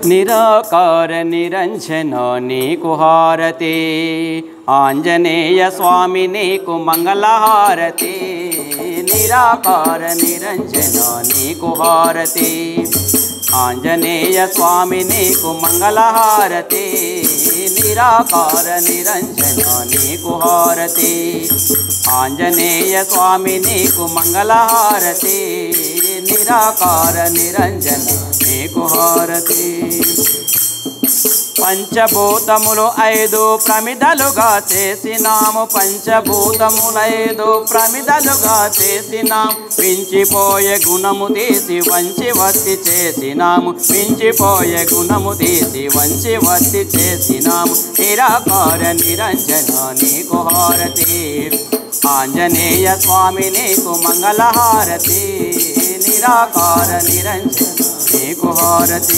నిరాకార నిరంజన నీకు హారతి ఆంజనేయ స్వామి నీకు మంగళహారతి నిరాకార నిరంజన నీకు హారతి ఆంజనేయ స్వామి నీకు మంగళహారతి నిరాకార నిరంజన నీకు హారతి ఆంజనేయ స్వామి నీకు మంగళహారతి నిరాకార నిరంజన నీకు హారతి పంచభూతములు ఐదు ప్రమిదలుగా చేసినాము పంచభూతములు ఐదు ప్రమిదలుగా చేసినాం మించిపోయే గుణము తీసి వంచి వత్తి చేసినాము మించిపోయే గుణము తీసి వంచి వత్తి చేసినాము నిరాకార నిరంజన నీకు హారతి ఆంజనేయ స్వామి నీకు మంగళహారతి నిరాకార నిరంజన నీకు హారతి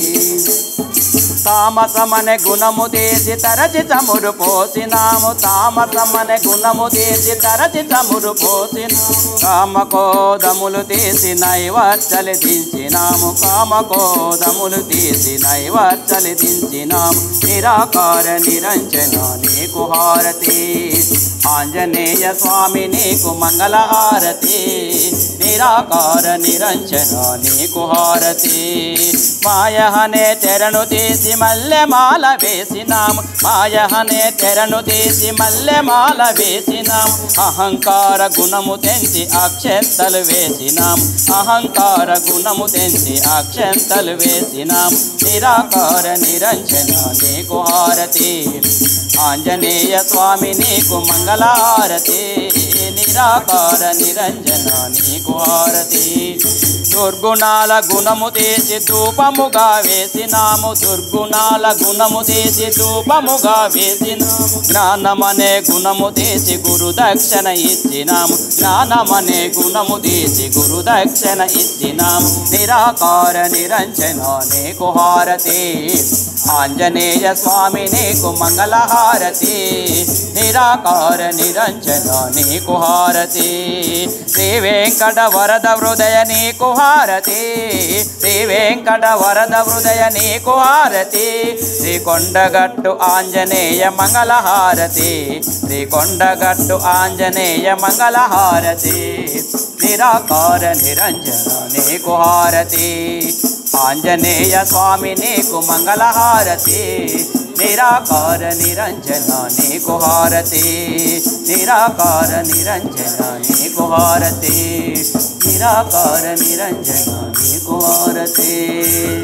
తామసమనే గుణము తీసి తరచి చమురు పోసినాము తామసమనే గుణము తీసి తరచి చమురు పోసినాము కామకోదములు తీసి నైవచ్చలి దించినాము కామకోదములు తీసి నైవచ్చలి దించినాము నిరాకార నిరంజన నీకు హారతి ఆంజనేయ స్వామి నీకు మంగళహారతి నిరాకార నిరంజన నీకు హారతి మాయహనే తెరను తీసి మల్లె మాల వేసినాము మాయహనే తెరను తీసి మల్లె మాల వేసినాం అహంకార గుణము తెంచి అక్షంతలు వేసినాం అహంకార గుణము తెంచి అక్షంతలు వేసినాం నిరాకార నిరంజన నీకు హారతి ఆంజనేయ స్వామి నీకు మంగళహారతి నిరాకార నిరంజన నీకు హారతి దుర్గుణాల గుణము తీసి ధూపముగా వేసినాము దుర్గుణాల గుణము తీసి ధూపముగా వేసినాము జ్ఞానమనే గుణము తీసి గురు దక్షిణ ఇచ్చినాము జ్ఞానమనే గుణము తీసి గురు దక్షిణ ఇచ్చినాము నిరాకార నిరంజన నీకు హారతి ఆంజనేయ స్వామి నీకు మంగళహారతి నిరాకార నిరంజన నీకు హారతి శ్రీ వెంకట వరద హృదయ నీకు హారతి శ్రీ వెంకట వరద హృదయ నీకు హారతి శ్రీ కొండగట్టు ఆంజనేయ మంగళహారతి శ్రీ కొండగట్టు ఆంజనేయ మంగళహారతి నిరాకార నిరంజన నీకు హారతి ఆంజనేయ స్వామి నీకు మంగళహారతి నిరాకార నిరంజన నీకు హారతి నిరాకార నిరంజన నీకు హారతి నిరాకార నిరంజన నీకు హారతి